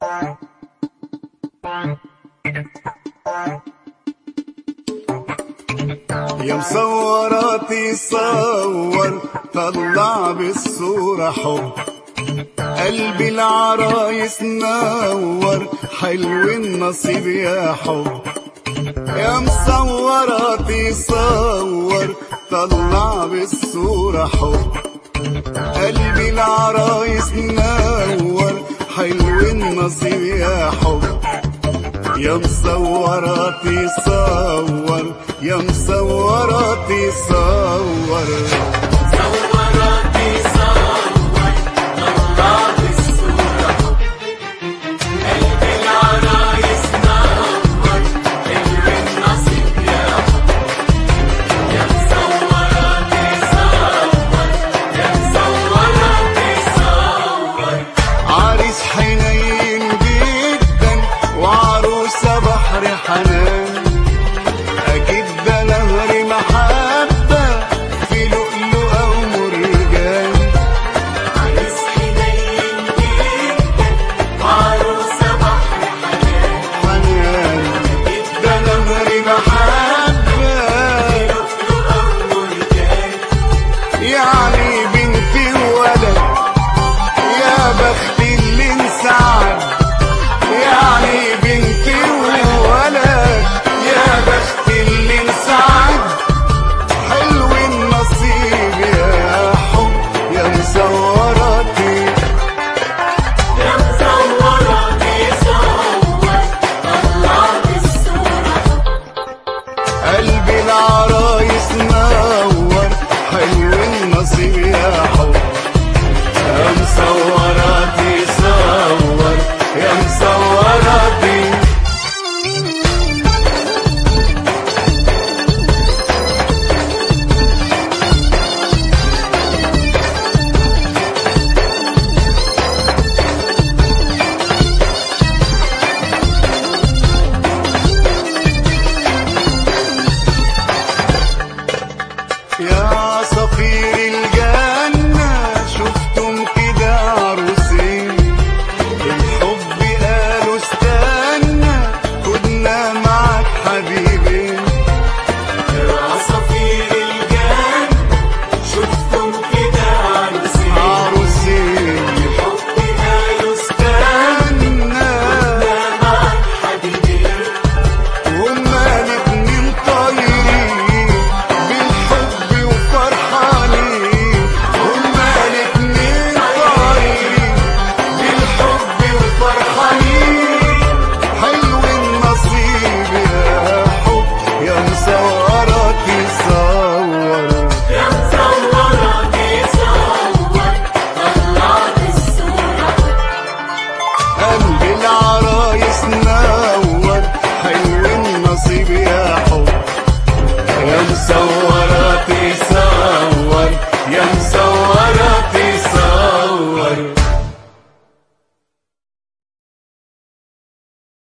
يا مصوراتي صور طلع بالصورة حب قلبي العرايس نور حلو النصيب يا حب يا مصوراتي صور طلع بالصورة حب قلبي العرايس نور حلو النصيب يا حب يا مصوراتي صور يا مصوراتي صور صوراتي صور طلع بالصورة قلب العرايس نور حلو النصيب يا حب يا مصوراتي صور يا مصوراتي صور عريس حنين جدا وعروسة بحر حنان أكيد ده نهر محبة في لؤلؤة ومرجان عريس حنين جدا وعروسة بحر حنان حنان ده نهر محبة لؤلؤة ومرجان يعني بنتي وولد يا بخت اللي انسعد يعني بنتي وولد يا بخت اللي انسعد حلو النصيب يا حب يا مصوراتي يا مصوراتي صور طلع بالصورة قلبي العرايس نور حلو النصيب يا حب يا مصوراتي صور يا مصوراتي يا عصافير الجنة شفتم كده عروسين الحب قالوا استنى خدنا معك حبيبي عصافير الجان شفتم كده عروسين عروسين حب قالوا استنى استنى معك حبيبي هما الاتنين طايرين بالحب وفرحانين هما الاتنين طايرين بالحب وفرحانين حلو النصيب يا حب يا مصوراتي صور يا مصوراتي صور طلع بالصورة قلبي العرايس نور حلو النصيب يا حب يا مصوراتي صور